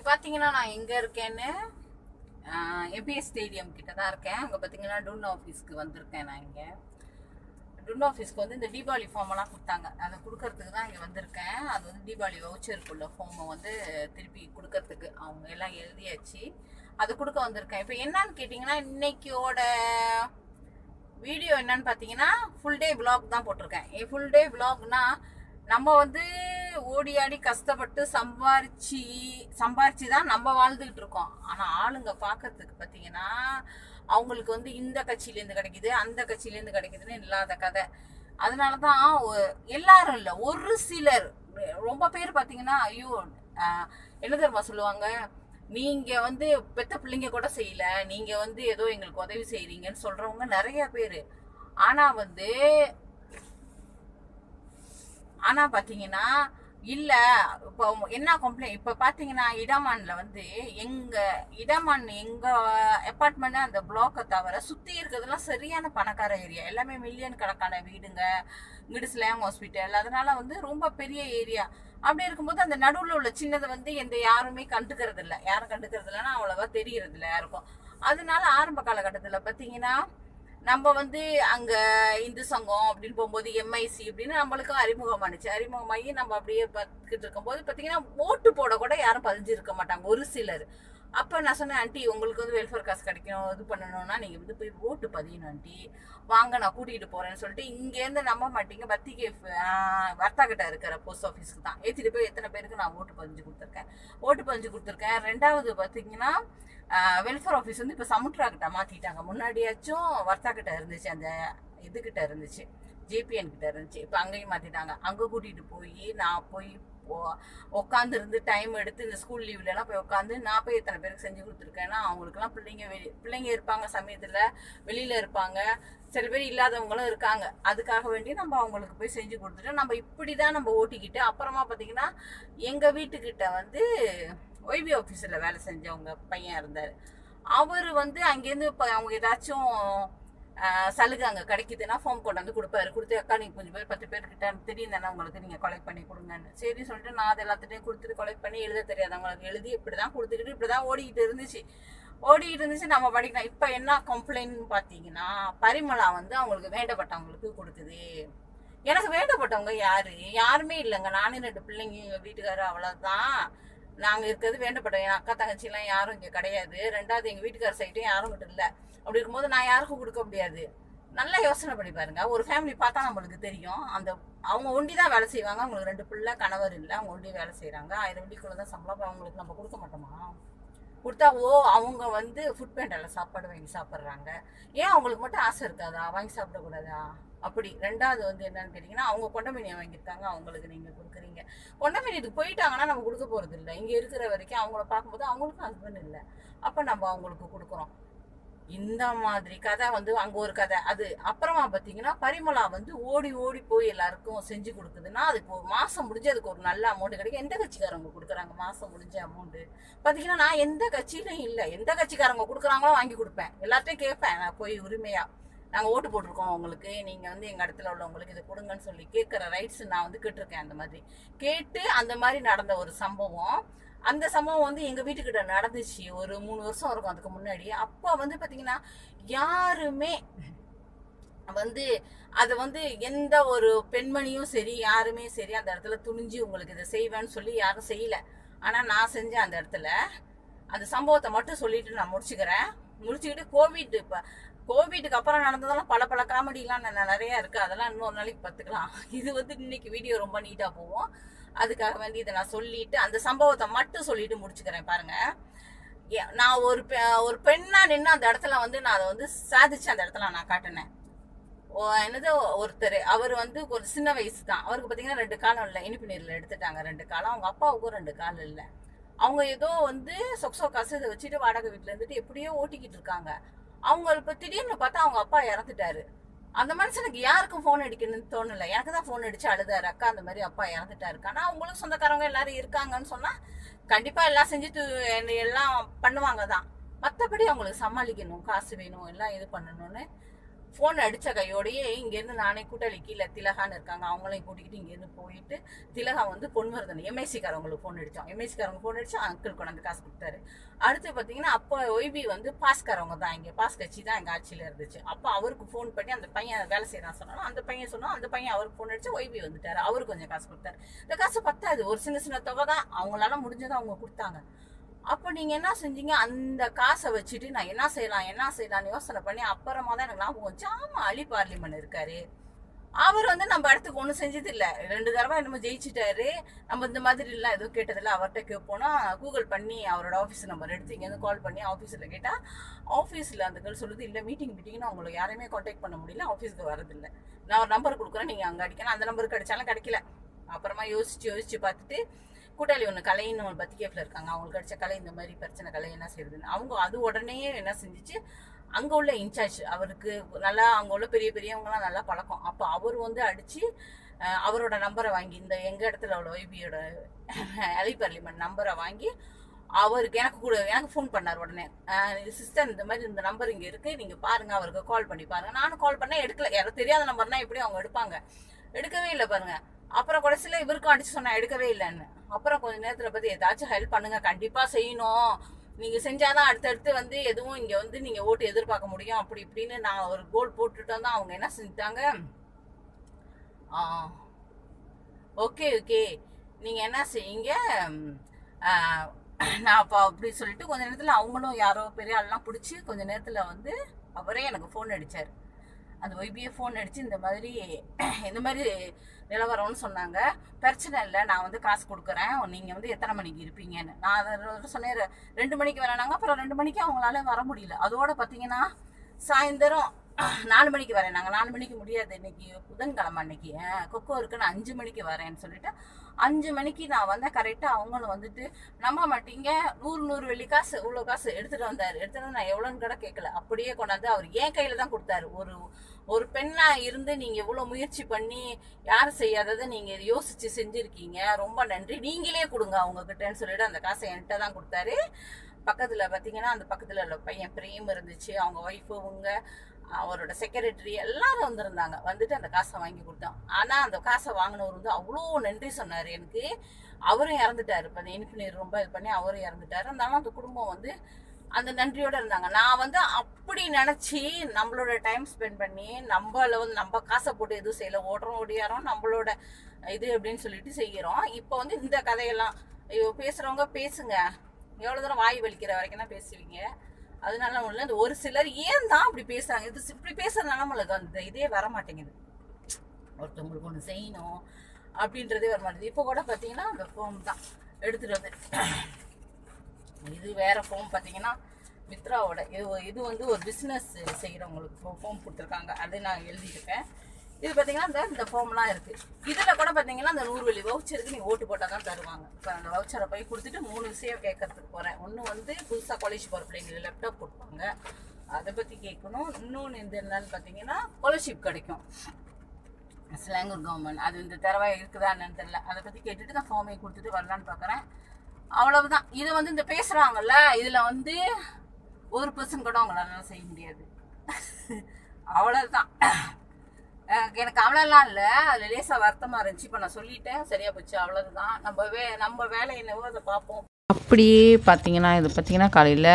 பாத்தீங்கன்னா நான் எங்க இருக்கேன்னு எபிஎஸ் ஸ்டேடியம் கிட்ட தான் இருக்கேன் அங்க பாத்தீங்கன்னா டூன் ஆஃபீஸ்க்கு வந்திருக்கேன் நான் இங்க டூன் ஆஃபீஸ்க்கு வந்து இந்த தீபாவளி ஃபார்ம் எல்லாம் கொடுத்தாங்க அதை கொடுக்கறதுக்கு தான் இங்க வந்திருக்கேன் அது வந்து தீபாவளி வவுச்சருக்குள்ள ஃபார்மை வந்து திருப்பி கொடுக்கறதுக்கு அவங்க எல்லாம் எழுதியாச்சு அது கொடுக்க வந்திருக்கேன் இப்போ என்னன்னு கேட்டிங்கன்னா இன்னைக்கோட வீடியோ என்னன்னு பார்த்தீங்கன்னா ஃபுல் டே vlog தான் போட்டிருக்கேன் ஃபுல் டே vlogனா நம்ம வந்து ஓடி ஆடி கஷ்டப்பட்டு சம்பாரிச்சு சம்பாரிச்சு தான் நம்ம வாழ்ந்துகிட்டு இருக்கோம் ஆனால் ஆளுங்க பார்க்கறதுக்கு பார்த்தீங்கன்னா அவங்களுக்கு வந்து இந்த கட்சியிலேருந்து கிடைக்குது அந்த கட்சியிலேருந்து கிடைக்குதுன்னு இல்லாத கதை அதனால தான் ஒ- எல்லாரும் இல்லை ஒரு சிலர் ரொம்ப பேர் பார்த்தீங்கன்னா ஐயோ ஆஹ், என்ன தெரியுமா சொல்லுவாங்க நீங்க வந்து பெத்த பிள்ளைங்க கூட செய்யல நீங்க வந்து ஏதோ எங்களுக்கு உதவி செய்றீங்கன்னு சொல்றவங்க நிறைய பேரு ஆனா வந்து ஆனா பாத்தீங்கன்னா இல்ல இப்போ என்ன கம்ப்ளைண்ட் இப்ப பாத்தீங்கன்னா இடமான்ல வந்து எங்க இடமான் எங்க அப்பார்ட்மெண்ட் அந்த பிளாக்கை தவிர சுத்தி இருக்கிறதுலாம் சரியான பணக்கார ஏரியா எல்லாமே மில்லியன் கணக்கான வீடுங்க இங்கிட்டு ஸ்லேம் ஹாஸ்பிட்டல் அதனால வந்து ரொம்ப பெரிய ஏரியா அப்படி இருக்கும்போது அந்த நடுவுல உள்ள சின்னதை வந்து எந்த யாருமே கண்டுக்கிறது இல்ல யாரும் கண்டுக்கிறது இல்லைன்னா அவ்வளவா தெரியறது இல்ல யாருக்கும் அதனால ஆரம்ப காலகட்டத்துல பாத்தீங்கன்னா நம்ம வந்து அங்க இந்து சங்கம் அப்படின்னு போகும்போது எம்ஐசி அப்படின்னு நம்மளுக்கும் அறிமுகமானுச்சு அறிமுகமாகி நம்ம அப்படியே பார்த்துக்கிட்டு இருக்கும்போது பாத்தீங்கன்னா ஓட்டு போட கூட யாரும் பதிஞ்சு இருக்க மாட்டாங்க ஒரு சிலர் அப்ப நான் சொன்னேன் ஆண்டி உங்களுக்கு வந்து வெல்ஃபேர் காசு கிடைக்கும் இது பண்ணணும்னா நீங்க வந்து போய் ஓட்டு பதியணும் ஆண்டி வாங்க நான் கூட்டிட்டு போறேன்னு சொல்லிட்டு இங்க இருந்து நம்ப மாட்டீங்க பத்திகை வர்த்தா கிட்ட இருக்கிற போஸ்ட் ஆஃபீஸ்க்கு தான் ஏத்திட்டு போய் எத்தனை பேருக்கு நான் ஓட்டு பதிஞ்சு கொடுத்துருக்கேன் ஓட்டு பதிஞ்சு கொடுத்துருக்கேன் ரெண்டாவது பாத்தீங்கன்னா வெல்ஃபேர் ஆஃபீஸ் வந்து இப்போ சமுட்ரா கிட்ட மாத்திட்டாங்க முன்னாடியாச்சும் வர்த்தா கிட்ட இருந்துச்சு அந்த இதுகிட்ட இருந்துச்சு ஜேபிஎன் கிட்ட இருந்துச்சு இப்போ அங்கேயும் மாத்திட்டாங்க அங்க கூட்டிட்டு போய் நான் போய் உட்காந்து இருந்து டைம் எடுத்து இந்த ஸ்கூல் லீவ்ல எல்லாம் போய் உட்காந்து நான் போய் எத்தனை பேருக்கு செஞ்சு கொடுத்துருக்கேன்னா அவங்களுக்குலாம் பிள்ளைங்க வெளி பிள்ளைங்க இருப்பாங்க சமயத்துல வெளியில இருப்பாங்க சில பேர் இல்லாதவங்களும் இருக்காங்க அதுக்காக வேண்டி நம்ம அவங்களுக்கு போய் செஞ்சு கொடுத்துட்டு நம்ம இப்படிதான் நம்ம ஓட்டிக்கிட்டு அப்புறமா பாத்தீங்கன்னா எங்க வீட்டுக்கிட்ட வந்து ஒய்பி ஆஃபீஸில் வேலை செஞ்சவங்க பையன் இருந்தார் அவர் வந்து அங்கேருந்து இப்போ அவங்க ஏதாச்சும் ஆஹ், சலுகை அங்கே கிடைக்குதுன்னா ஃபார்ம் கொண்டு வந்து கொடுப்பாரு கொடுத்து அக்கா நீங்கள் கொஞ்சம் பேர் பத்து பேர்கிட்ட தெரியும் தானே உங்களுக்கு நீங்கள் கொலெக்ட் பண்ணி கொடுங்கன்னு சரி சொல்லிட்டு நான் அது எல்லாத்துட்டையும் கொடுத்துட்டு கொலெக்ட் பண்ணி எழுத தெரியாதவங்களுக்கு எழுதி இப்படி தான் கொடுத்துக்கிட்டு இப்படி தான் ஓடிக்கிட்டு இருந்துச்சு ஓடிக்கிட்டு இருந்துச்சு நம்ம படிக்கலாம் இப்போ என்ன கம்ப்ளைண்ட் பார்த்தீங்கன்னா பரிமளா வந்து அவங்களுக்கு வேண்டப்பட்டவங்களுக்கு கொடுக்குது எனக்கு வேண்டப்பட்டவங்க யாரு யாருமே இல்லைங்க நானே ரெண்டு பிள்ளைங்க எங்க வீட்டுக்காரர் அவ்வளவுதான் நாங்க இருக்கிறது வேண்டப்பட்டவங்க என் அக்கா தங்கச்சி எல்லாம் யாரும் இங்க கிடையாது ரெண்டாவது எங்க வீட்டுக்கார சைட்டும் யாரும் கிட்ட இல்ல அப்படி இருக்கும்போது நான் யாருக்கும் கொடுக்க முடியாது நல்லா யோசனை பண்ணி பாருங்க ஒரு ஃபேமிலி பார்த்தா நம்மளுக்கு தெரியும் அந்த அவங்க ஒண்டி தான் வேலை செய்வாங்க அவங்களுக்கு ரெண்டு பிள்ளை கணவர் இல்லை அவங்க ஒண்டி வேலை செய்றாங்க ஆயிரம் வெள்ளிக்குள்ள தான் சம்பளம் அப்ப அவங்களுக்கு நம்ம கொடுக்க மாட்டோமா கொடுத்தா ஓ அவங்க வந்து ஃபுட் பேண்டில் சாப்பாடு வாங்கி சாப்பிட்றாங்க ஏன் அவங்களுக்கு மட்டும் ஆசை இருக்காதா வாங்கி சாப்பிடக்கூடாதா அப்படி ரெண்டாவது வந்து என்னன்னு கேட்டிங்கன்னா அவங்க கொண்டமீனியை வாங்கியிருக்காங்க அவங்களுக்கு நீங்கள் கொடுக்குறீங்க கொண்டமீனியத்துக்கு போயிட்டாங்கன்னா நம்ம கொடுக்க போகிறது இல்லை இங்கே இருக்கிற வரைக்கும் அவங்கள பார்க்கும்போது அவங்களுக்கும் ஹஸ்பண்ட் இல்லை அப்போ நம்ம அவங்களுக்கு கொடுக்குறோம் இந்த மாதிரி கதை வந்து அங்க ஒரு கதை அது அப்புறமா பாத்தீங்கன்னா பரிமளா வந்து ஓடி ஓடி போய் எல்லாருக்கும் செஞ்சு கொடுக்குதுன்னா அதுக்கு ஒரு மாசம் முடிஞ்சு அதுக்கு ஒரு நல்ல அமௌண்ட் கிடைக்கும் எந்த கட்சிக்காரங்க கொடுக்குறாங்க மாசம் முடிஞ்ச அமௌண்ட் பாத்தீங்கன்னா நான் எந்த கட்சியிலும் இல்ல எந்த கட்சிக்காரங்க கொடுக்குறாங்களோ வாங்கி கொடுப்பேன் எல்லாத்தையும் கேட்பேன் நான் போய் உரிமையா நாங்க ஓட்டு போட்டிருக்கோம் உங்களுக்கு நீங்க வந்து எங்க இடத்துல உள்ளவங்களுக்கு இதை கொடுங்கன்னு சொல்லி கேட்கிற ரைட்ஸ் நான் வந்து கேட்டிருக்கேன் அந்த மாதிரி கேட்டு அந்த மாதிரி நடந்த ஒரு சம்பவம் அந்த சம்பவம் வந்து எங்க வீட்டுக்கிட்ட நடந்துச்சு ஒரு மூணு வருஷம் இருக்கும் அதுக்கு முன்னாடி அப்ப வந்து பாத்தீங்கன்னா யாருமே வந்து அதை வந்து எந்த ஒரு பெண்மணியும் சரி யாருமே சரி அந்த இடத்துல துணிஞ்சு உங்களுக்கு இதை செய்வேன்னு சொல்லி யாரும் செய்யல ஆனா நான் செஞ்சேன் அந்த இடத்துல அந்த சம்பவத்தை மட்டும் சொல்லிட்டு நான் முடிச்சுக்கிறேன் முடிச்சுக்கிட்டு கோவிட் இப்ப கோவிட்டுக்கு அப்புறம் நடந்ததெல்லாம் பல பல காமெடிலாம் நிறைய இருக்கு அதெல்லாம் இன்னொரு நாளைக்கு பார்த்துக்கலாம் இது வந்து இன்னைக்கு வீடியோ ரொம்ப நீட்டா போகும் அதுக்காக வேண்டி இதை நான் சொல்லிட்டு அந்த சம்பவத்தை மட்டும் சொல்லிட்டு முடிச்சுக்கிறேன் பாருங்க ஏ- நான் ஒரு பெ- ஒரு பெண்ணா நின்று அந்த இடத்துல வந்து நான் அதை வந்து சாதிச்சு அந்த இடத்துல நான் காட்டினேன் ஓ, என்னது ஒருத்தர் அவர் வந்து ஒரு சின்ன வயசு தான் அவருக்கு பார்த்தீங்கன்னா ரெண்டு காலம் இல்லை இனிப்பு நீரில் எடுத்துட்டாங்க ரெண்டு காலம் அவங்க அப்பாவுக்கும் ரெண்டு காலம் இல்லை அவங்க ஏதோ வந்து சொக்ஸோ காசு இதை வச்சுட்டு வாடகை வீட்டில் இருந்துட்டு எப்படியோ ஓட்டிக்கிட்டு இருக்காங்க அவங்க இப்போ திடீர்னு பார்த்தா அவங்க அப்பா இறந்துட்டாரு அந்த மனுஷனுக்கு யாருக்கும் ஃபோன் அடிக்கணும்னு தோணல எனக்கு தான் ஃபோன் அடிச்சு அழுதாரு அக்கா அந்த மாதிரி அப்பா இறந்துட்டாரு ஆனா அவங்களும் சொந்தக்காரங்க எல்லாரும் இருக்காங்கன்னு சொன்னா கண்டிப்பா எல்லாம் செஞ்சுட்டு என்ன- எல்லாம் பண்ணுவாங்க தான் மற்றபடி அவங்களுக்கு சமாளிக்கணும் காசு வேணும் எல்லாம் இது பண்ணணும்னு ஃபோன் அடிச்ச கையோடயே இங்கேருந்து நானே கூட்டாளி கீழே திலகான்னு இருக்காங்க அவங்களையும் கூட்டிக்கிட்டு இங்கேருந்து போயிட்டு திலகா வந்து பொன்வர்தன் எம்ஐசிக்காரவங்களுக்கு ஃபோன் அடித்தோம் எம்ஐசிக்காரவங்க ஃபோன் அடிச்சு அங்கிள் கொண்டாந்து காசு கொடுத்தாரு அடுத்து பார்த்தீங்கன்னா அப்போ ஒய்பி வந்து பாஸ்காரவங்க தான் இங்கே பாஸ் கட்சி தான் எங்கள் ஆட்சியில் இருந்துச்சு அப்போ அவருக்கு ஃபோன் பண்ணி அந்த பையன் வேலை செய்யறான் சொன்னாலும் அந்த பையன் சொன்னா அந்த பையன் அவருக்கு ஃபோன் அடிச்சு ஒய்பி வந்துட்டாரு அவருக்கு கொஞ்சம் காசு கொடுத்தாரு இந்த காசு பத்தாது ஒரு சின்ன சின்ன தொகை தான் அவங்களால முடிஞ்சதை அவங்க கொடுத்தாங்க அப்போ நீங்க என்ன செஞ்சீங்க அந்த காசை வச்சுட்டு நான் என்ன செய்யலாம் என்ன செய்யலாம்னு யோசனை பண்ணி அப்புறமா தான் எனக்கு ஞாபகம் வந்துச்சு ஆமா அலி பார்லிமன் இருக்காரு அவர் வந்து நம்ம இடத்துக்கு ஒன்றும் செஞ்சது இல்லை ரெண்டு தடவை என்னமோ ஜெயிச்சிட்டாரு நம்ம இந்த மாதிரி இல்லை எதுவும் கேட்டதில்ல அவர்கிட்ட கேட்போனா கூகுள் பண்ணி அவரோட ஆஃபீஸ் நம்பர் எடுத்து இங்கேருந்து கால் பண்ணி ஆஃபீஸில் கேட்டால் ஆஃபீஸில் அந்த கேர்ள் சொல்லுது இல்லை மீட்டிங் மீட்டிங்னு அவங்களை யாரையுமே காண்டாக்ட் பண்ண முடியல ஆஃபீஸ்க்கு வரதில்லை நான் ஒரு நம்பர் கொடுக்குறேன் நீங்கள் அங்கே அடிக்கணும் அந்த நம்பருக்கு அடித்தாலும் கிடைக்கல அப்புறமா யோசிச்சு யோசிச்சு பார்த்துட்டு கூட்டாளி ஒன்று கலைன்னு ஒரு பத்திகேஃபில் இருக்காங்க அவங்களுக்கு அடிச்ச கலை இந்த மாதிரி பிரச்சனை கலை என்ன செய்யுதுன்னு அவங்க அது உடனே என்ன செஞ்சுச்சு அங்கே உள்ள இன்சார்ஜ் அவருக்கு நல்லா அங்கே உள்ள பெரிய பெரியவங்கலாம் நல்லா பழக்கம் அப்போ அவர் வந்து அடித்து அவரோட நம்பரை வாங்கி இந்த எங்கள் இடத்துல உள்ள ஒய்பியோட அலி பார்லிமெண்ட் நம்பரை வாங்கி அவருக்கு எனக்கு கூட எனக்கு ஃபோன் பண்ணார் உடனே சிஸ்டர் இந்த மாதிரி இந்த நம்பர் இங்கே இருக்குது நீங்கள் பாருங்கள் அவருக்கு கால் பண்ணி பாருங்கள் நானும் கால் பண்ணேன் எடுக்கல யாரோ தெரியாத நம்பர்னா எப்படி அவங்க எடுப்பாங்க எடுக்கவே இல்லை பாருங்க அப்புறம் கடைசியில் இவருக்கும் அடிச்சு சொன்னா எடுக்கவே இல்லைன்னு அப்புறம் கொஞ்ச நேரத்தில் பார்த்து ஏதாச்சும் ஹெல்ப் பண்ணுங்க கண்டிப்பாக செய்யணும் நீங்கள் செஞ்சாதான் அடுத்தடுத்து வந்து எதுவும் இங்கே வந்து நீங்கள் ஓட்டு எதிர்பார்க்க முடியும் அப்படி இப்படின்னு நான் ஒரு கோல் போட்டுட்டோம் தான் அவங்க என்ன செஞ்சுட்டாங்க ஓகே ஓகே நீங்கள் என்ன செய்யுங்க ம், ஆ, நான் அப்போ அப்படி சொல்லிட்டு கொஞ்ச நேரத்தில் அவங்களும் யாரோ பெரிய ஆள்லாம் பிடிச்சி கொஞ்ச நேரத்தில் வந்து அவரே எனக்கு ஃபோன் அடிச்சார் அந்த ஒய்பியை ஃபோன் அடித்து இந்த மாதிரி இந்த மாதிரி நிலவரம்னு சொன்னாங்க பிரச்சனை இல்லை நான் வந்து காசு கொடுக்குறேன் நீங்கள் வந்து எத்தனை மணிக்கு இருப்பீங்கன்னு நான் அதை சொன்னேன் ரெ- ரெண்டு மணிக்கு வரேனாங்க அப்புறம் ரெண்டு மணிக்கு அவங்களால வர முடியல அதோட பார்த்தீங்கன்னா சாயந்தரம் நாலு மணிக்கு வரேன் நாங்கள் நாலு மணிக்கு முடியாது இன்னைக்கு புதன்கிழமை அன்னைக்கு அஹ், கொக்கோ இருக்கு நான் அஞ்சு மணிக்கு வரேன்னு சொல்லிட்டு அஞ்சு மணிக்கு நான் வந்தேன் கரெக்டாக அவங்களும் வந்துட்டு நம்ப மாட்டீங்க நூறு நூறு வெள்ளி காசு இவ்வளோ காசு எடுத்துட்டு வந்தார் எடுத்துட்டு வந்து நான் எவ்வளோன்னு கூட கேட்கல அப்படியே கொண்டாந்து அவர் என் கையில் தான் கொடுத்தாரு ஒரு ஒரு பெண்ணா இருந்து நீங்க இவ்வளவு முயற்சி பண்ணி யாரும் செய்யாததை நீங்க யோசிச்சு செஞ்சிருக்கீங்க ரொம்ப நன்றி நீங்களே கொடுங்க அவங்க கிட்டன்னு சொல்லிட்டு அந்த காசை என்கிட்ட தான் கொடுத்தாரு பக்கத்துல பாத்தீங்கன்னா அந்த பக்கத்துல உள்ள பையன் பிரேம் இருந்துச்சு அவங்க ஒய்ஃபு இவங்க அவரோட செக்ரட்டரி எல்லாரும் வந்திருந்தாங்க வந்துட்டு அந்த காசை வாங்கி கொடுத்தோம் ஆனா அந்த காசை வாங்கினவர் வந்து அவ்வளோ நன்றி சொன்னாரு எனக்கு அவரும் இறந்துட்டாரு இப்போ அந்த இன்ஃபினியர் ரொம்ப இது பண்ணி அவரும் இறந்துட்டாரு இருந்தாலும் அந்த குடும்பம் வந்து அந்த நன்றியோட இருந்தாங்க நான் வந்து அப்படி நினைச்சு நம்மளோட டைம் ஸ்பெண்ட் பண்ணி நம்மள வந்து நம்ம காசை போட்டு எதுவும் செய்யல ஓடுறோம் ஓடியாரோம் நம்மளோட இது அப்படின்னு சொல்லிட்டு செய்கிறோம் இப்போ வந்து இந்த கதையெல்லாம் ஐயோ பேசுறவங்க பேசுங்க எவ்வளவு தூரம் வாய் வலிக்கிற வரைக்கும் தான் பேசுவீங்க அதனால ஒண்ணு இந்த ஒரு சிலர் ஏன் தான் அப்படி பேசுறாங்க இது இப்படி பேசுறதுனால நம்மளுக்கு அந்த இதே வர மாட்டேங்குது ஒருத்தவங்களுக்கு ஒன்று செய்யணும் அப்படின்றதே வர மாட்டேங்குது இப்போ கூட பார்த்தீங்கன்னா அந்த ஃபோம் தான் எடுத்துட்டு வந்து இது வேற ஃபோம் பார்த்தீங்கன்னா மித்ராவோட இது இது வந்து ஒரு பிஸ்னஸ் செய்கிறவங்களுக்கு ஃபோம் கொடுத்துருக்காங்க அது நான் எழுதியிருக்கேன் இது பார்த்தீங்கன்னா இந்த இந்த ஃபார்ம்லாம் இருக்கு இதில் கூட பார்த்தீங்கன்னா இந்த நூறு வெள்ளி வவுச்சருக்கு நீ ஓட்டு போட்டால் தான் தருவாங்க இப்போ அந்த வவுச்சரை போய் கொடுத்துட்டு மூணு விஷயம் கேட்கறதுக்கு போகிறேன் ஒன்று வந்து புதுசாக காலேஜ் போகிற பிள்ளைங்களுக்கு லேப்டாப் கொடுப்பாங்க அதை பற்றி கேட்கணும் இன்னொன்று இந்த என்னன்னு பார்த்தீங்கன்னா ஸ்காலர்ஷிப் கிடைக்கும் ஸ்லாங்கூர் கவர்மெண்ட் அது இந்த தரவா இருக்குதா என்னன்னு தெரியல அதை பற்றி கேட்டுட்டு நான் ஃபார்மை கொடுத்துட்டு வரலான்னு பார்க்குறேன் அவ்வளவுதான் இது வந்து இந்த பேசுகிறாங்கல்ல இதில் வந்து ஒரு பர்சன் கூட அவங்களால செய்ய முடியாது அவ்வளவுதான் அஹ் எனக்கு அவ்வளோலாம் இல்லை அதில் லேசாக வருத்தமாக இருந்துச்சு இப்போ நான் சொல்லிட்டேன் சரியா போச்சு அவ்வளவுதான் நம்ம வே நம்ம வேலை என்னவோ அதை பார்ப்போம் அப்படியே பார்த்தீங்கன்னா இது பார்த்தீங்கன்னா காலையில்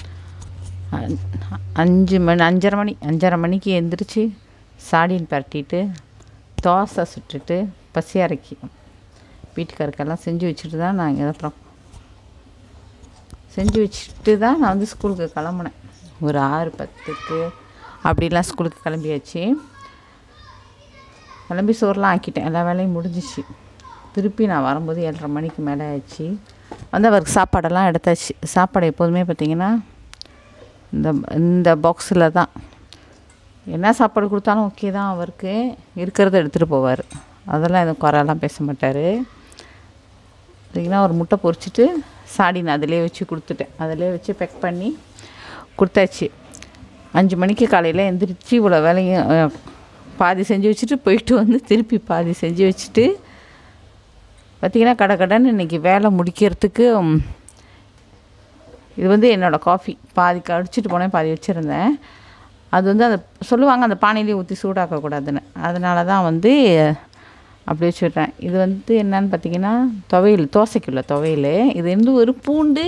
அஞ்சு மணி அஞ்சரை மணி அஞ்சரை மணிக்கு எந்திரிச்சு சாடின் பரட்டிட்டு தோசை சுட்டுட்டு பசி அரைக்கி வீட்டுக்காருக்கெல்லாம் செஞ்சு வச்சுட்டு தான் நான் இங்கே அப்புறம் செஞ்சு வச்சுட்டு தான் நான் வந்து ஸ்கூலுக்கு கிளம்புனேன் ஒரு ஆறு பத்துக்கு அப்படிலாம் ஸ்கூலுக்கு கிளம்பியாச்சு கிளம்பி சோறுலாம் ஆக்கிட்டேன் எல்லா வேலையும் முடிஞ்சிச்சு திருப்பி நான் வரும்போது ஏழரை மணிக்கு மேலே ஆச்சு வந்து அவருக்கு சாப்பாடெல்லாம் எடுத்தாச்சு சாப்பாடு எப்போதுமே பார்த்திங்கன்னா இந்த இந்த பாக்ஸில் தான் என்ன சாப்பாடு கொடுத்தாலும் ஓகே தான் அவருக்கு இருக்கிறத எடுத்துகிட்டு போவார் அதெல்லாம் எதுவும் குறையெல்லாம் பேச மாட்டார் பார்த்திங்கன்னா ஒரு முட்டை பொரிச்சிட்டு சாடின் அதிலே வச்சு கொடுத்துட்டேன் அதிலே வச்சு பேக் பண்ணி கொடுத்தாச்சு அஞ்சு மணிக்கு காலையில் எந்திரிச்சு இவ்வளோ வேலையும் அஹ், பாதி செஞ்சு வச்சுட்டு போயிட்டு வந்து திருப்பி பாதி செஞ்சு வச்சுட்டு பார்த்திங்கன்னா கடை கடைன்னு இன்றைக்கி வேலை முடிக்கிறதுக்கு ம், இது வந்து என்னோடய காஃபி பாதி கடிச்சிட்டு போனேன் பாதி வச்சுருந்தேன் அது வந்து அந்த சொல்லுவாங்க அந்த பானையிலே ஊற்றி சூடாக்கக்கூடாதுன்னு அதனால தான் வந்து அப்படி வச்சுட்றேன் இது வந்து என்னன்னு பார்த்தீங்கன்னா துவையல் தோசைக்குள்ள துவையல் இது வந்து ஒரு பூண்டு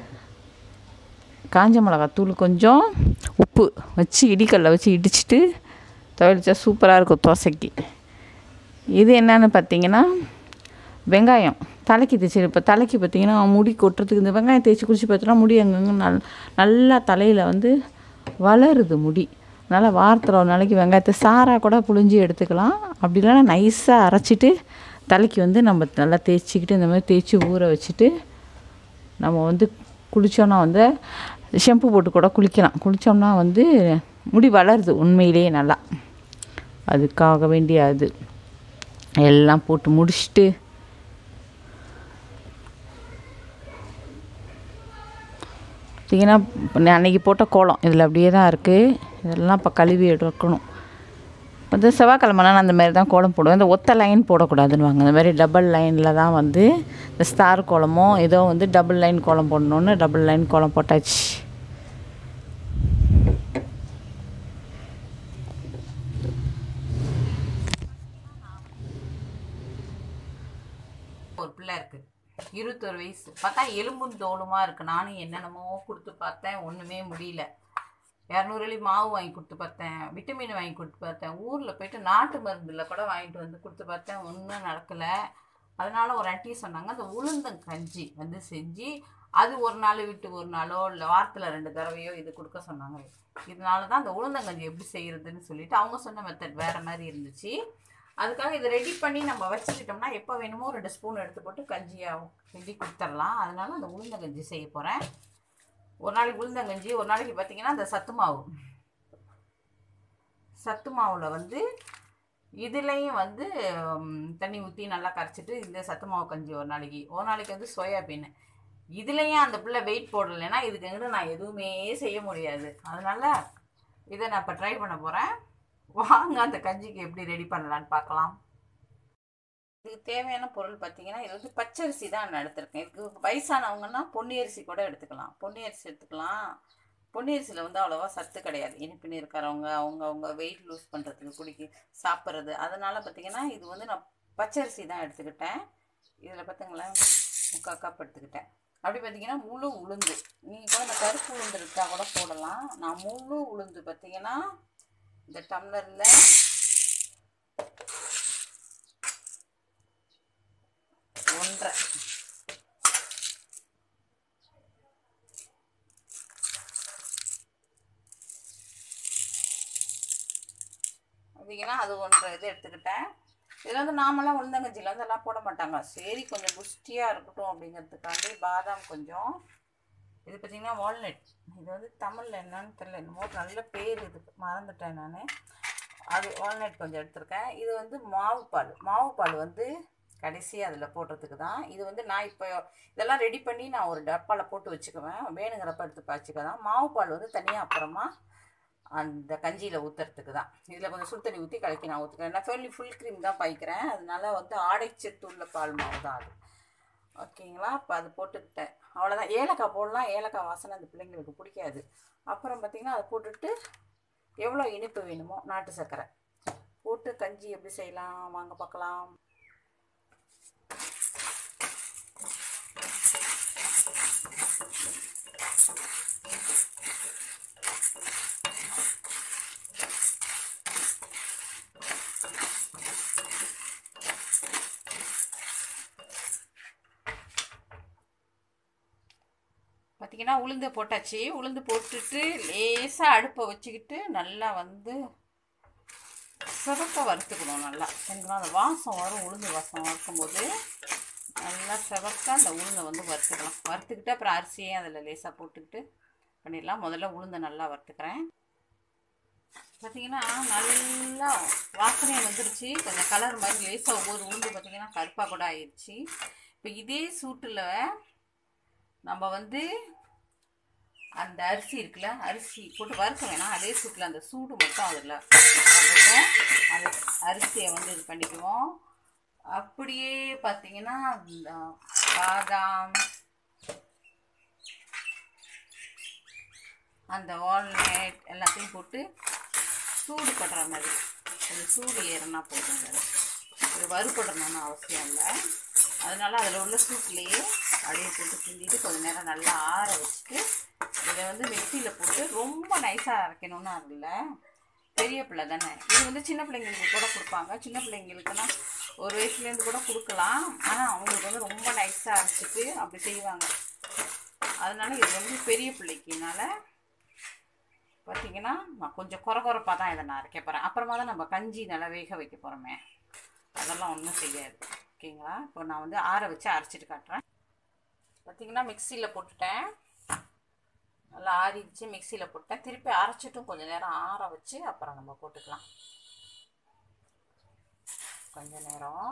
காஞ்ச மிளகாத்தூள் கொஞ்சம் உப்பு வச்சு இடிக்கல்ல வச்சு இடிச்சிட்டு துவையல் வச்சா சூப்பராக இருக்கும் தோசைக்கு இது என்னன்னு பார்த்தீங்கன்னா வெங்காயம் தலைக்கு தேய்ச்சி இப்போ தலைக்கு பார்த்தீங்கன்னா முடி கொட்டுறதுக்கு இந்த வெங்காயம் தேய்ச்சி குளிச்சு பார்த்தோன்னா முடி அங்கங்கே நல் நல்லா தலையில் வந்து வளருது முடி அதனால் வாரத்தில் ஒரு நாளைக்கு வெங்காயத்தை சாராக கூட புழிஞ்சு எடுத்துக்கலாம் அப்படி இல்லைன்னா நைஸாக அரைச்சிட்டு தலைக்கு வந்து நம்ம நல்லா தேய்ச்சிக்கிட்டு இந்த மாதிரி தேய்ச்சி ஊற வச்சுட்டு நம்ம வந்து குளித்தோன்னா வந்து ஷெம்பு போட்டு கூட குளிக்கலாம் குளித்தோம்னா வந்து முடி வளருது உண்மையிலேயே நல்லா அதுக்காக வேண்டிய அது எல்லாம் போட்டு முடிச்சுட்டு பார்த்தீங்கன்னா இப்ப நான் அன்னைக்கு போட்ட கோலம் இதில் அப்படியே தான் இருக்குது இதெல்லாம் இப்போ கழுவி எடுக்கணும் வந்து செவ்வாய்க்கிழமைனா நான் அந்த மாதிரி தான் கோலம் போடுவேன் இந்த ஒத்த லைன் போடக்கூடாதுன்னுவாங்க அந்த மாதிரி டபுள் லைனில் தான் வந்து இந்த ஸ்டார் கோலமோ ஏதோ வந்து டபுள் லைன் கோலம் போடணுன்னு டபுள் லைன் கோலம் போட்டாச்சு ஒரு பிள்ளை இருக்கு இருபத்தொரு வயசு பார்த்தா எலும்பும் தோலுமா இருக்கு நானும் என்னென்னமோ கொடுத்து பார்த்தேன் ஒன்றுமே முடியல இரநூறு வெள்ளி மாவு வாங்கி கொடுத்து பார்த்தேன் விட்டமின் வாங்கி கொடுத்து பார்த்தேன் ஊரில் போயிட்டு நாட்டு மருந்தில் கூட வாங்கிட்டு வந்து கொடுத்து பார்த்தேன் ஒன்றும் நடக்கலை அதனால ஒரு ஆண்டி சொன்னாங்க அந்த உளுந்தம் கஞ்சி வந்து செஞ்சு அது ஒரு நாள் விட்டு ஒரு நாளோ இல்லை வாரத்தில் ரெண்டு தடவையோ இது கொடுக்க சொன்னாங்க இதனால தான் அந்த உளுந்தங்கஞ்சி எப்படி செய்யறதுன்னு சொல்லிட்டு அவங்க சொன்ன மெத்தட் வேற மாதிரி இருந்துச்சு அதுக்காக இதை ரெடி பண்ணி நம்ம வச்சுக்கிட்டோம்னா எப்போ வேணுமோ ரெண்டு ஸ்பூன் எடுத்து போட்டு கஞ்சியாக கிண்டி கொடுத்துடலாம் அதனால அந்த உளுந்தங்கஞ்சி செய்ய போகிறேன் ஒரு நாளைக்கு உளுந்தங்கஞ்சி ஒரு நாளைக்கு பார்த்தீங்கன்னா அந்த சத்து மாவு சத்து மாவில் வந்து இதுலேயும் வந்து ம், தண்ணி ஊற்றி நல்லா கரைச்சிட்டு இந்த சத்து மாவு கஞ்சி ஒரு நாளைக்கு ஒரு நாளைக்கு வந்து சோயாபீன் இதுலேயும் அந்த பிள்ளை வெயிட் போடலைன்னா இதுக்கு எங்கிட்ட நான் எதுவுமே செய்ய முடியாது அதனால இதை நான் இப்போ ட்ரை பண்ண போகிறேன் வாங்க அந்த கஞ்சிக்கு எப்படி ரெடி பண்ணலான்னு பார்க்கலாம் இதுக்கு தேவையான பொருள் பார்த்தீங்கன்னா இது வந்து பச்சரிசி தான் நான் எடுத்திருக்கேன் இதுக்கு வயசானவங்கன்னா பொன்னி அரிசி கூட எடுத்துக்கலாம் பொன்னி அரிசி எடுத்துக்கலாம் பொன்னி அரிசியில் வந்து அவ்வளோவா சத்து கிடையாது இனிப்புன்னு இருக்கிறவங்க அவங்க அவங்க வெயிட் லூஸ் பண்ணுறதுக்கு குடிக்க சாப்பிட்றது அதனால பார்த்தீங்கன்னா இது வந்து நான் பச்சரிசி தான் எடுத்துக்கிட்டேன் இதில் பார்த்துங்களேன் முக்கால் கப் எடுத்துக்கிட்டேன் அப்படி பார்த்தீங்கன்னா முழு உளுந்து நீங்கள் கூட இந்த கருப்பு உளுந்து இருக்கா கூட போடலாம் நான் முழு உளுந்து பார்த்தீங்கன்னா இந்த டம்ளரில் ஒன்றரை பார்த்தீங்கன்னா அது ஒன்றரை இது எடுத்துக்கிட்டேன் இதில் வந்து நாமெல்லாம் உளுந்தங்கஞ்சியில் வந்து எல்லாம் போட மாட்டாங்க சரி கொஞ்சம் புஷ்டியாக இருக்கட்டும் அப்படிங்கிறதுக்காண்டி பாதாம் கொஞ்சம் இது பார்த்தீங்கன்னா வால்நட் இது வந்து தமிழில் என்னன்னு தெரியல என்னமோ ஒரு நல்ல பேர் இது மறந்துட்டேன் நான் அது வால்நட் கொஞ்சம் எடுத்திருக்கேன் இது வந்து மாவு பால் மாவு பால் வந்து கடைசி அதில் போடுறதுக்கு தான் இது வந்து நான் இப்போ இதெல்லாம் ரெடி பண்ணி நான் ஒரு டப்பாவில் போட்டு வச்சுக்குவேன் வேணுங்கிறப்ப எடுத்து பாய்ச்சிக்க தான் மாவு பால் வந்து தனியாக அப்புறமா அந்த கஞ்சியில் ஊற்றுறதுக்கு தான் இதில் கொஞ்சம் சுடு தண்ணி ஊற்றி கலக்கி நான் ஊற்றுக்கிறேன் நான் ஃபுல்லி ஃபுல் க்ரீம் தான் பாய்க்கிறேன் அதனால வந்து ஆடைச்சத்து உள்ள பால் மாவு தான் அது ஓகேங்களா இப்போ அது போட்டுக்கிட்டேன் அவ்வளோதான் ஏலக்காய் போடலாம் ஏலக்காய் வாசனை அந்த பிள்ளைங்களுக்கு பிடிக்காது அப்புறம் பார்த்திங்கன்னா அதை போட்டுட்டு எவ்வளோ இனிப்பு வேணுமோ நாட்டு சர்க்கரை போட்டு கஞ்சி எப்படி செய்யலாம் வாங்க பார்க்கலாம் பார்த்தீங்கன்னா உளுந்து போட்டாச்சு உளுந்து போட்டுட்டு லேசாக அடுப்பை வச்சுக்கிட்டு நல்லா வந்து சிவக்க வறுத்துக்கணும் நல்லா சரிங்களா அந்த வாசம் வரும் உளுந்து வாசம் வறுக்கும்போது நல்லா சிவக்க அந்த உளுந்தை வந்து வறுத்துக்கலாம் வறுத்துக்கிட்டு அப்புறம் அரிசியும் அதில் லேசாக போட்டுக்கிட்டு பண்ணிடலாம் முதல்ல உளுந்தை நல்லா வறுத்துக்கிறேன் பார்த்தீங்கன்னா நல்லா வாசனை வந்துருச்சு கொஞ்சம் கலர் மாதிரி லேசாக ஒவ்வொரு உளுந்து பார்த்தீங்கன்னா கருப்பாக கூட ஆயிடுச்சு இப்போ இதே சூட்டில் நம்ம வந்து அந்த அரிசி இருக்குல்ல அரிசி போட்டு வறுக்க வேணாம் அதே சூட்டில் அந்த சூடு மட்டும் அதில் போட்டுக்கும் அது அரிசியை வந்து இது பண்ணிக்குவோம் அப்படியே பார்த்தீங்கன்னா இந்த பாதாம் அந்த வால்நட் எல்லாத்தையும் போட்டு சூடு படுற மாதிரி கொஞ்சம் சூடு ஏறினா போதும் அதில் இது வறுபடணும்னு அவசியம் இல்லை அதனால அதில் உள்ள சூட்லேயே அப்படியே போட்டு கிண்டிட்டு கொஞ்சம் நேரம் நல்லா ஆற வச்சுட்டு இதை வந்து மிக்சியில் போட்டு ரொம்ப நைஸாக அரைக்கணும்னு அதில் பெரிய பிள்ளை தானே இது வந்து சின்ன பிள்ளைங்களுக்கு கூட கொடுப்பாங்க சின்ன பிள்ளைங்களுக்குன்னா ஒரு வயசுலேருந்து கூட கொடுக்கலாம் ஆனால் அவங்களுக்கு வந்து ரொம்ப நைஸாக அரைச்சிட்டு அப்படி செய்வாங்க அதனால இது வந்து பெரிய பிள்ளைக்குனால பார்த்தீங்கன்னா நான் கொஞ்சம் குறை குறைப்பாக தான் இதை நான் அரைக்க போகிறேன் அப்புறமா தான் நம்ம கஞ்சி நல்லா வேக வைக்க போகிறோமே அதெல்லாம் ஒன்றும் செய்யாது ஓகேங்களா இப்போ நான் வந்து ஆற வச்சு அரைச்சிட்டு காட்டுறேன் பார்த்தீங்கன்னா மிக்சியில் போட்டுட்டேன் நல்லா ஆறிடுச்சு மிக்சியில் போட்டேன் திருப்பி அரைச்சிட்டும் கொஞ்சம் நேரம் ஆற வச்சு அப்புறம் நம்ம போட்டுக்கலாம் கொஞ்ச நேரம்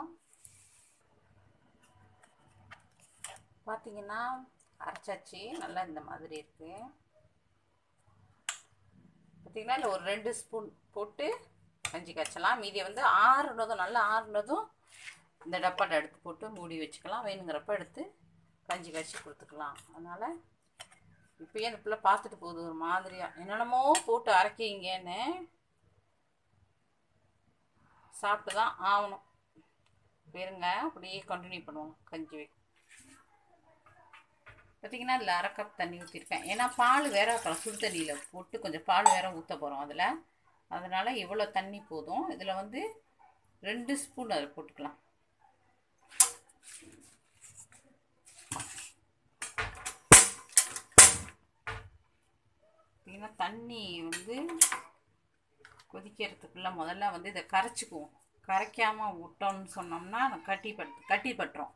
பார்த்தீங்கன்னா அரைச்சாச்சு நல்லா இந்த மாதிரி இருக்குது பார்த்தீங்கன்னா இல்லை ஒரு ரெண்டு ஸ்பூன் போட்டு கஞ்சி காய்ச்சலாம் மீதியை வந்து ஆறுனதும் நல்லா ஆறுனதும் இந்த டப்பாட்ட எடுத்து போட்டு மூடி வச்சுக்கலாம் வேணுங்கிறப்ப எடுத்து கஞ்சி காய்ச்சி கொடுத்துக்கலாம் அதனால் இப்போயே அந்த பிள்ளை பார்த்துட்டு போகுது ஒரு மாதிரியாக என்னென்னமோ போட்டு அரைக்கிங்கன்னு சாப்பிட்டு தான் ஆகணும் இருங்க அப்படியே கண்டினியூ பண்ணுவோம் கஞ்சி வை பார்த்தீங்கன்னா இதில் அரை கப் தண்ணி ஊற்றிருக்கேன் ஏன்னா பால் வேற அப்புறம் சுடு தண்ணியில் போட்டு கொஞ்சம் பால் வேற ஊற்ற போகிறோம் அதில் அதனால் இவ்வளோ தண்ணி போதும் இதில் வந்து ரெண்டு ஸ்பூன் அதில் போட்டுக்கலாம் பார்த்தீங்கன்னா தண்ணி வந்து கொதிக்கிறதுக்குள்ள முதல்ல வந்து இதை கரைச்சிக்குவோம் கரைக்காமல் விட்டோம்னு சொன்னோம்னா கட்டி பட் கட்டி பட்டுரும்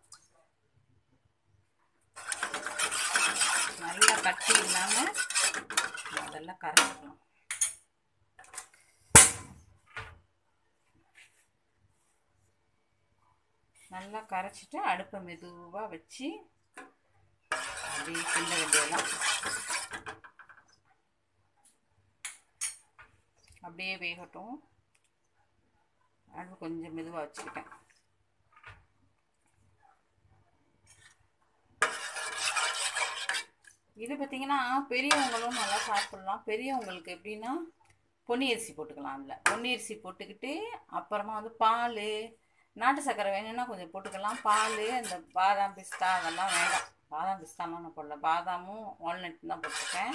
நல்லா கட்டி இல்லாமல் முதல்ல கரைச்சிக்கணும் நல்லா கரைச்சிட்டு அடுப்பை மெதுவாக வச்சு அப்படியே கிண்ட வேண்டியதெல்லாம் அப்படியே வேகட்டும் அடுப்பு கொஞ்சம் மெதுவாக வச்சுக்கிட்டேன் இது பார்த்தீங்கன்னா பெரியவங்களும் நல்லா சாப்பிட்லாம் பெரியவங்களுக்கு எப்படின்னா பொன்னி அரிசி போட்டுக்கலாம் அதில் பொன்னி அரிசி போட்டுக்கிட்டு அப்புறமா வந்து பால் நாட்டு சர்க்கரை வேணும்னா கொஞ்சம் போட்டுக்கலாம் பால் இந்த பாதாம் பிஸ்தா அதெல்லாம் வேண்டாம் பாதாம் பிஸ்தாலாம் நான் போடல பாதாமும் வால்நட் தான் போட்டிருக்கேன்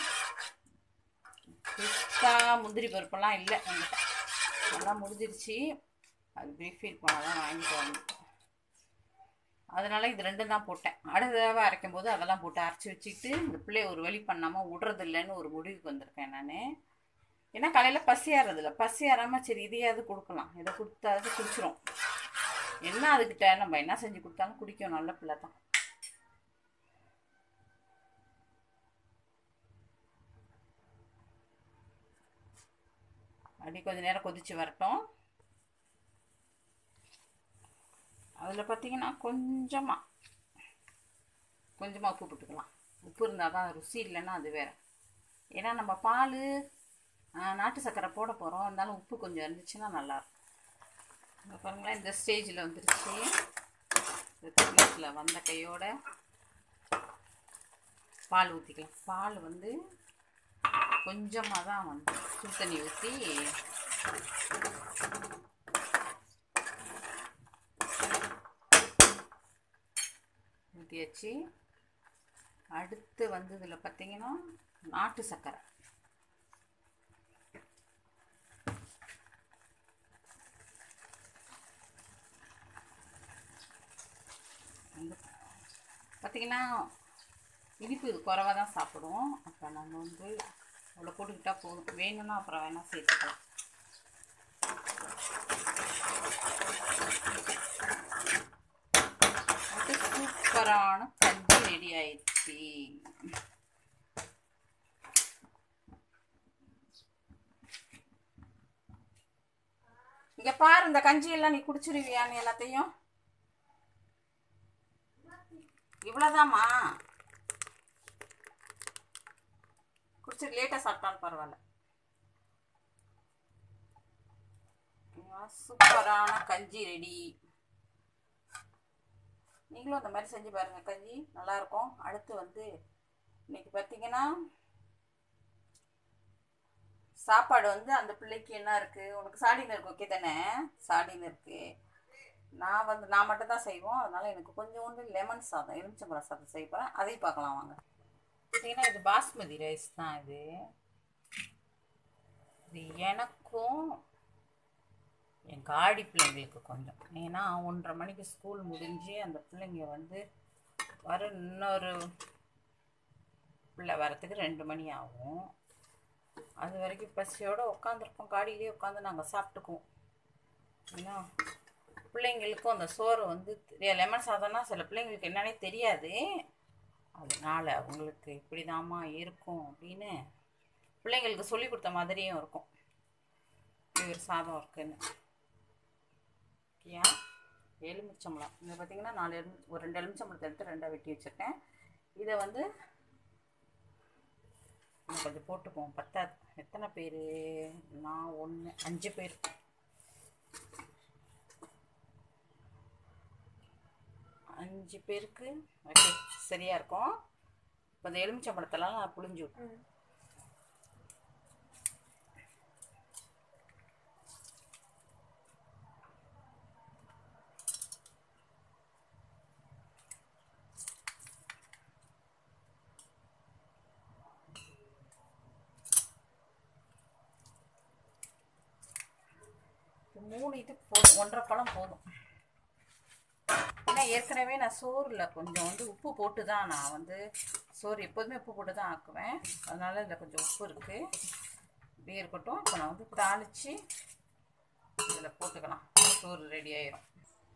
பிஸ்தா முந்திரி பருப்பெல்லாம் இல்லை என்கிட்ட அதெல்லாம் முடிஞ்சிருச்சு அது ப்ரீஃபீல் போனால் தான் வாங்கிட்டு வந்து அதனால இது ரெண்டும் தான் போட்டேன் அடுத்த தடவை அரைக்கும் போது அதெல்லாம் போட்டு அரைச்சி வச்சுக்கிட்டு இந்த பிள்ளைய ஒரு வழி பண்ணாமல் விடுறது இல்லைன்னு ஒரு முடிவுக்கு வந்திருக்கேன் நான் ஏன்னா காலையில் பசி ஆறதில்ல பசி ஆறாமல் சரி இதையாவது கொடுக்கலாம் இதை கொடுத்தாவது குடிச்சிரும் என்ன அதுக்கிட்ட நம்ம என்ன செஞ்சு கொடுத்தாலும் குடிக்கும் நல்ல பிள்ளை தான் அப்படி கொஞ்ச நேரம் கொதிச்சு வரட்டும் அதில் பார்த்தீங்கன்னா கொஞ்சமாக கொஞ்சமாக உப்பு போட்டுக்கலாம் உப்பு இருந்தால் தான் ருசி இல்லைன்னா அது வேறு ஏன்னா நம்ம பால் நாட்டு சர்க்கரை போட போகிறோம் இருந்தாலும் உப்பு கொஞ்சம் இருந்துச்சுன்னா நல்லாயிருக்கும் இங்கே பாருங்களேன் இந்த ஸ்டேஜில் வந்துருச்சு இந்த திக்னஸில் வந்த கையோட பால் ஊற்றிக்கலாம் பால் வந்து கொஞ்சமாக தான் வந்து சுடு தண்ணி ஊற்றி ஊற்றியாச்சு அடுத்து வந்து இதில் பார்த்தீங்கன்னா நாட்டு சர்க்கரை வந்து பார்த்தீங்கன்னா இனிப்பு இது குறைவாக தான் சாப்பிடுவோம் அப்போ நம்ம வந்து அவ்வளோ போட்டுக்கிட்டா போதும் வேணும்னா அப்புறம் வேணால் சேர்த்துக்கலாம் அது சூப்பரான கஞ்சி ரெடி ஆயிடுச்சு இங்க பாரு இந்த கஞ்சி எல்லாம் நீ குடிச்சிருவியான்னு எல்லாத்தையும் இவ்வளோதாம்மா குடிச்சிட்டு லேட்டாக சாப்பிட்டாலும் பரவாயில்ல சூப்பரான கஞ்சி ரெடி நீங்களும் அந்த மாதிரி செஞ்சு பாருங்க கஞ்சி நல்லா இருக்கும் அடுத்து வந்து இன்னைக்கு பார்த்தீங்கன்னா சாப்பாடு வந்து அந்த பிள்ளைக்கு என்ன இருக்கு உனக்கு சாடின்னு இருக்கு ஓகே தானே சாடின்னு இருக்கு நான் வந்து நான் மட்டும் தான் செய்வோம் அதனால எனக்கு கொஞ்சோண்டு லெமன் சாதம் எலுமிச்சம்பழம் சாதம் செய்ய போகிறேன் அதையும் பார்க்கலாம் வாங்க பார்த்தீங்கன்னா இது பாஸ்மதி ரைஸ் தான் இது இது எனக்கும் என் காடி பிள்ளைங்களுக்கு கொஞ்சம் ஏன்னா ஒன்றரை மணிக்கு ஸ்கூல் முடிஞ்சு அந்த பிள்ளைங்க வந்து வர இன்னொரு பிள்ளை வரத்துக்கு ரெண்டு மணி ஆகும் அது வரைக்கும் பசியோடு உட்காந்துருப்போம் காடியிலே உட்காந்து நாங்கள் சாப்பிட்டுக்குவோம் ஏன்னா பிள்ளைங்களுக்கும் அந்த சோறு வந்து தெரிய லெமன் சாதம்னா சில பிள்ளைங்களுக்கு என்னன்னே தெரியாது அதனால் அவங்களுக்கு இப்படி இருக்கும் அப்படின்னு பிள்ளைங்களுக்கு சொல்லி கொடுத்த மாதிரியும் இருக்கும் இப்படி ஒரு சாதம் இருக்குன்னு ஓகேயா எலுமிச்சம்பழம் இதை பார்த்தீங்கன்னா நாலு எலுமி ஒரு ரெண்டு எலுமிச்சம்பழத்தை எடுத்து ரெண்டாக வெட்டி வச்சுருக்கேன் இதை வந்து இன்னும் கொஞ்சம் போட்டுப்போம் பத்தாது எத்தனை பேர் நான் ஒன்று அஞ்சு பேர் அஞ்சு பேருக்கு ஓகே சரியாக இருக்கும் இப்போ இந்த எலுமிச்சம்பழத்தெல்லாம் நான் புளிஞ்சு விட்டேன் மூணு இது போதும் ஒன்றரை பழம் போதும் ஏன்னா ஏற்கனவே நான் சோறில் கொஞ்சம் வந்து உப்பு போட்டு தான் நான் வந்து சோறு எப்போதுமே உப்பு போட்டு தான் ஆக்குவேன் அதனால் இதில் கொஞ்சம் உப்பு இருக்குது இப்படியே இருக்கட்டும் இப்போ நான் வந்து தாளித்து இதில் போட்டுக்கலாம் சோறு ரெடி ஆயிரும்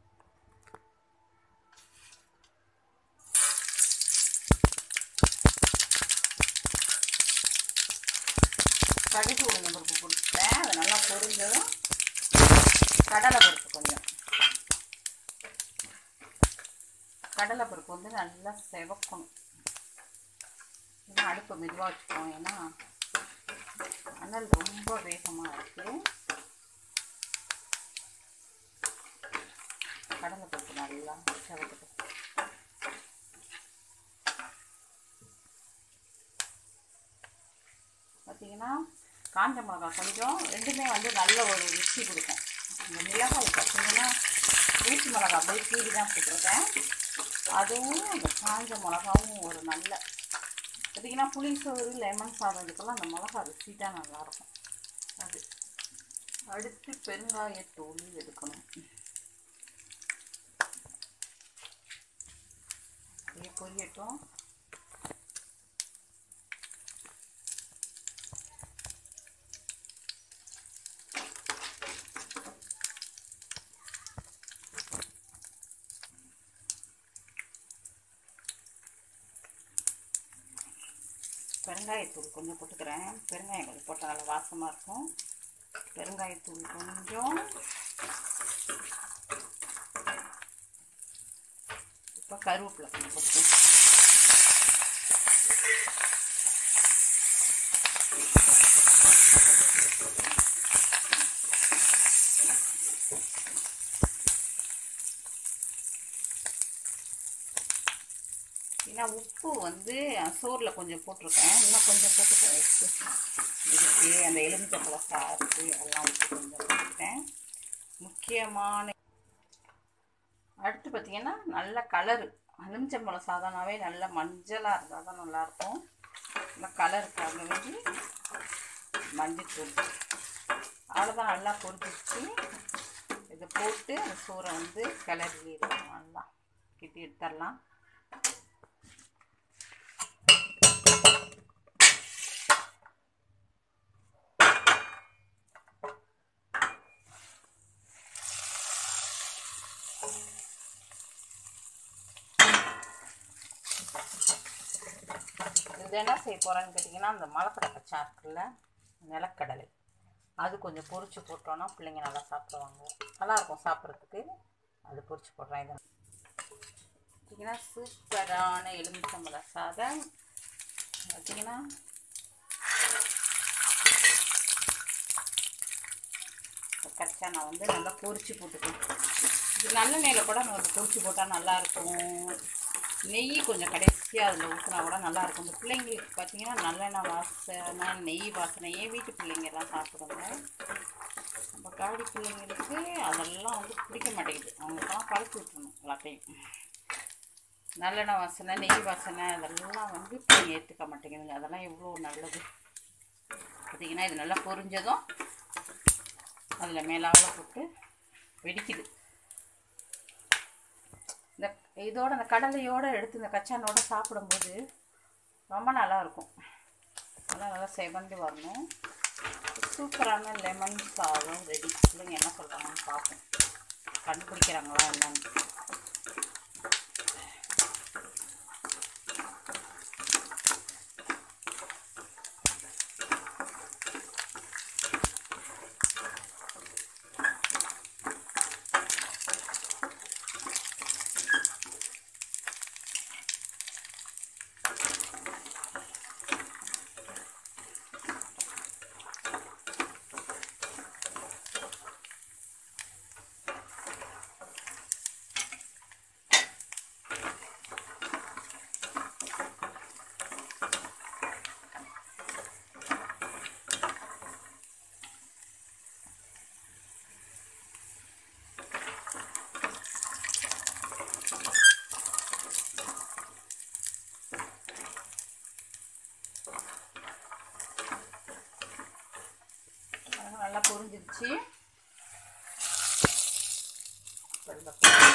கடுகு உளுந்து பருப்பு கொடுத்தேன் அது நல்லா பொரிஞ்சதும் கடலை பருப்பு கொஞ்சம் கடலை பருப்பு வந்து நல்லா செவக்கணும் ஏன்னா அடுப்பை மெதுவாக வச்சுக்கோம் ஏன்னா அனல் ரொம்ப வேகமாக இருக்குது கடலை பருப்பு நல்லா செவக்கட்டும் பார்த்தீங்கன்னா காஞ்ச மிளகா கொஞ்சம் ரெண்டுமே வந்து நல்ல ஒரு ருசி கொடுக்கும் இந்த மிளகாய் பார்த்தீங்கன்னா வீட்டு மிளகா அப்படியே கீழி தான் போட்டிருக்கேன் அதுவும் அந்த காஞ்ச மிளகாவும் ஒரு நல்ல பார்த்தீங்கன்னா புளி சோறு லெமன் சாதம் இதுக்கெல்லாம் அந்த மிளகா ருசி தான் நல்லாயிருக்கும் அது அடுத்து பெருங்காயத்தூள் எடுக்கணும் அப்படியே பொரியட்டும் பெருங்காயத்தூள் கொஞ்சம் போட்டுக்கிறேன் பெருங்காயம் கொஞ்சம் போட்டால் நல்லா வாசமாக இருக்கும் பெருங்காயத்தூள் கொஞ்சம் இப்போ கருவேப்பிலை கொஞ்சம் போட்டுக்கேன் ஏன்னா உப்பு வந்து சோறில் கொஞ்சம் போட்டிருக்கேன் இன்னும் கொஞ்சம் போட்டுக்கிறேன் உப்பு இதுக்கு அந்த எலுமிச்சப்பழம் சாறு எல்லாம் உப்பு கொஞ்சம் போட்டுக்கிட்டேன் முக்கியமான அடுத்து பார்த்தீங்கன்னா நல்ல கலரு எலுமிச்சம்பழம் சாதனாவே நல்ல மஞ்சளாக இருந்தால் தான் நல்லாயிருக்கும் நல்ல கலருக்காக வேண்டி மஞ்சத்தூள் அவ்வளோதான் நல்லா பொரிச்சிச்சு இதை போட்டு அந்த சோறை வந்து கிளறிடலாம் நல்லா கிட்டி எடுத்துடலாம் இது என்ன செய்ய போகிறேன்னு கேட்டிங்கன்னா அந்த மலக்கடலை கச்சா இருக்குல்ல நிலக்கடலை அது கொஞ்சம் பொரிச்சு போட்டோன்னா பிள்ளைங்க நல்லா சாப்பிடுவாங்க நல்லாயிருக்கும் சாப்பிட்றதுக்கு அது பொரிச்சு போடுறேன் இது பார்த்தீங்கன்னா சூப்பரான எலுமிச்சம்பழ சாதம் பார்த்தீங்கன்னா கச்சா நான் வந்து நல்லா பொரிச்சு போட்டுக்கேன் இது நல்லெண்ணெயில் கூட நம்ம பொரிச்சு போட்டால் நல்லாயிருக்கும் நெய் கொஞ்சம் கடைசியாக அதில் ஊற்றினா கூட நல்லா இருக்கும் இந்த பிள்ளைங்களுக்கு பார்த்தீங்கன்னா நல்லெண்ணெய் வாசனை நெய் வாசனை என் வீட்டு பிள்ளைங்க எல்லாம் சாப்பிடுங்க நம்ம காடி பிள்ளைங்களுக்கு அதெல்லாம் வந்து பிடிக்க மாட்டேங்குது அவங்களுக்கெல்லாம் பழக்கி விட்டுறணும் எல்லாத்தையும் நல்லெண்ணெய் வாசனை நெய் வாசனை அதெல்லாம் வந்து பிள்ளைங்க ஏற்றுக்க மாட்டேங்குதுங்க அதெல்லாம் எவ்வளோ நல்லது பார்த்தீங்கன்னா இது நல்லா பொரிஞ்சதும் அதில் மேலால போட்டு வெடிக்குது இந்த இதோட அந்த கடலையோட எடுத்து இந்த கச்சானோட சாப்பிடும்போது ரொம்ப நல்லா இருக்கும் அதெல்லாம் நல்லா செவந்து வரணும் சூப்பரான லெமன் சாதம் ரெடி பிள்ளைங்க என்ன சொல்கிறாங்கன்னு பார்ப்போம் கண்டுபிடிக்கிறாங்களா என்னன்னு அதெல்லாம் நல்லா பொரிஞ்சிருச்சு வெள்ளை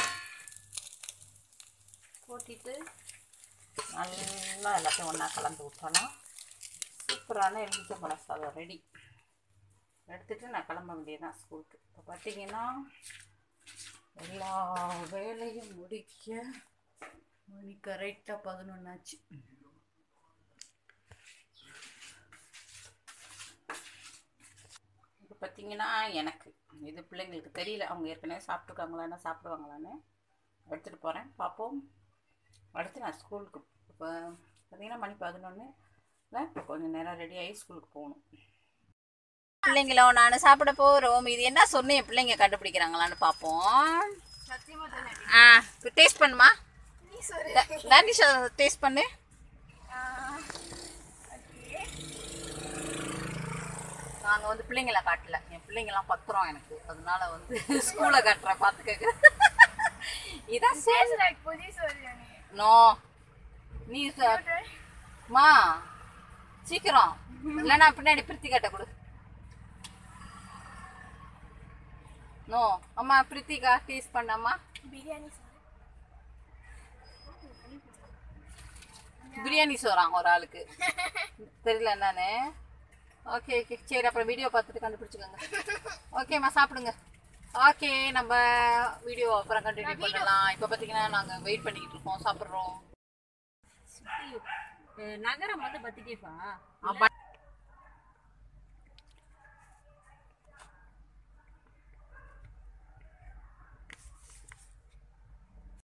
போட்டிட்டு நல்லா எல்லாத்தையும் ஒன்றா கலந்து விட்டோன்னா சூப்பரான எலுமிச்சம்பழம் சாதம் ரெடி எடுத்துட்டு நான் கிளம்ப வேண்டியதுதான் ஸ்கூலுக்கு இப்போ பார்த்தீங்கன்னா எல்லா வேலையும் முடிக்க மணி கரெக்டாக பதினொன்றாச்சு இப்போ பார்த்தீங்கன்னா எனக்கு இது பிள்ளைங்களுக்கு தெரியல அவங்க ஏற்கனவே சாப்பிட்ருக்காங்களான்னு சாப்பிடுவாங்களான்னு எடுத்துகிட்டு போகிறேன் பார்ப்போம் அடுத்து நான் ஸ்கூலுக்கு இப்போ பார்த்தீங்கன்னா மணி பதினொன்று இப்போ கொஞ்சம் நேரம் ரெடி ஆகி ஸ்கூலுக்கு போகணும் பிள்ளைங்களோ நான் சாப்பிட போகிறோம் இது என்ன சொன்னேன் என் பிள்ளைங்க கண்டுபிடிக்கிறாங்களான்னு பார்ப்போம் ஆ டேஸ்ட் பண்ணுமா தானிஷா டேஸ்ட் பண்ணு நாங்கள் வந்து பிள்ளைங்கள காட்டல என் பிள்ளைங்கலாம் பத்திரம் எனக்கு அதனால வந்து ஸ்கூலை காட்டுறேன் பார்த்துக்க இதான் நோ நீ ச- மா சீக்கிரம் இல்லைன்னா பின்னாடி பிரித்தி கட்ட கொடு நோ அம்மா பிரித்திகா டேஸ்ட் பண்ணம்மா பிரியாணி சோறாங்க ஒரு ஆளுக்கு தெரியல என்னன்னு ஓகே ஓகே சரி அப்புறம் வீடியோ பார்த்துட்டு கண்டுபிடிச்சிக்கோங்க ஓகேம்மா சாப்பிடுங்க ஓகே நம்ம வீடியோ அப்புறம் கண்டினியூ பண்ணலாம் இப்போ பார்த்தீங்கன்னா நாங்கள் வெயிட் பண்ணிக்கிட்டு இருக்கோம் சாப்பிட்றோம் நகரம் வந்து பத்திகேப்பா ஆ, பட்